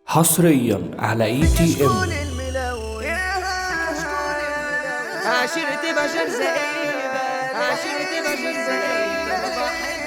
حصريا على اي تي ام عشرة بشر زئيبة عشرة بشر زئيبة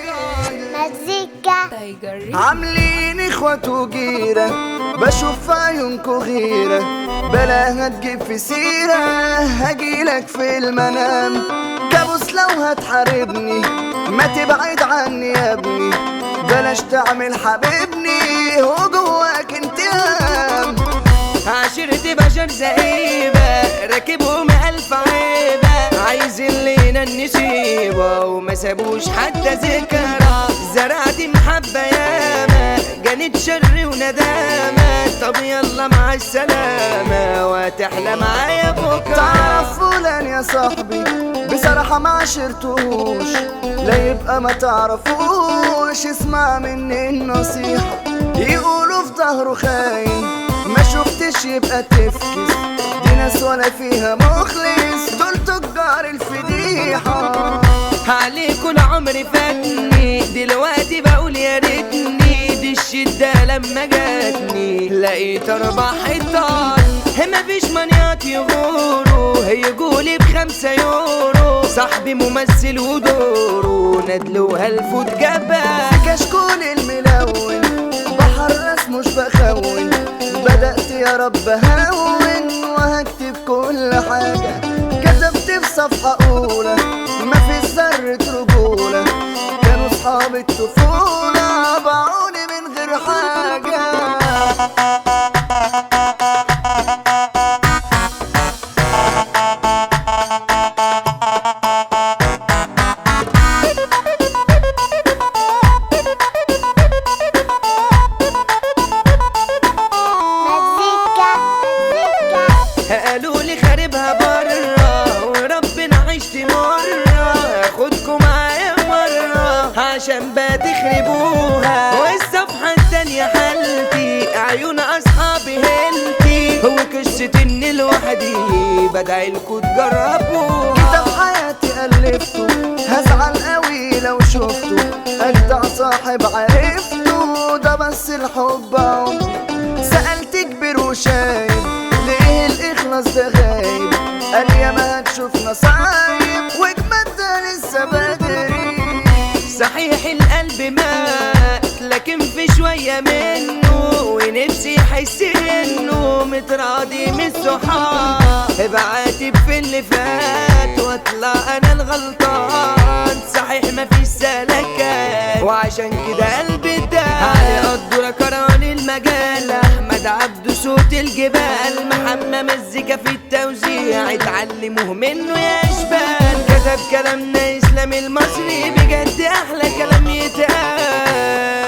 مزيكا تايجر عاملين اخوات وجيرة بشوف في عيونكو غيرة بلا هتجيب في سيرة هجيلك في المنام كابوس لو هتحاربني ما تبعد عني يا ابني بلاش تعمل حبيبني هو جواك انتقام عشرة بشر زئيبة راكبهم ألف عيبة عايزين لينا النسيبة وما سابوش حتى ذكرى زرعت محبة ياما جنت شر وندامة طب يلا مع السلامة وهتحلى معايا بكرة تعرف فلان يا صاحبي بصراحة ما عشرتوش لا يبقى ما تعرفوش اسمع مني النصيحة يقولوا في ظهره خاين ما شفتش يبقى تفكس دي ناس ولا فيها مخلص دول تجار الفضيحة عليكم العمر فاتني دلوقتي بقول يا ريتني دي الشدة لما جاتني لقيت اربع حيطان مفيش منيات يغوروا هيجولي بخمسة يورو صاحبي ممثل ودوره ندلوها الفوت جبل كشكول الملون بحر رسم مش بخون بدأت يا رب هون وهكتب كل حاجة كتبت في صفحة أولى ما في ذرة رجولة كانوا صحاب الطفولة باعوني من غير حاجة مزيكا مزيكا قالوا لي خاربها بره وربنا عشت مرة اخدكم معايا مرة عشان بقى تخربوها والصفحة التانية حالتي عيون اصحابي هلتي هو قصة اني لوحدي بدعي لكم تجربوها كتاب حياتي ألفته هزعل قوي لو شفته أجدع صاحب عرفته ده بس الحب عمري سألت كبير وشايب ليه الإخلاص ده غايب قال يا ما هتشوفنا صعيب وجمد ده لسه بدري صحيح القلب مات لكن في شوية منه ونفسي يحس انه متراضي من الصحاب بعاتب في اللي فات واطلع انا الغلطان صحيح مفيش سلكات وعشان كده قلبي ده علي قدر كران المجال احمد عبده صوت الجبال محمد مزيكا في التوزيع اتعلموه منه يا اشبال كتب كلامنا اسلام المصري بجد احلى كلام يتقال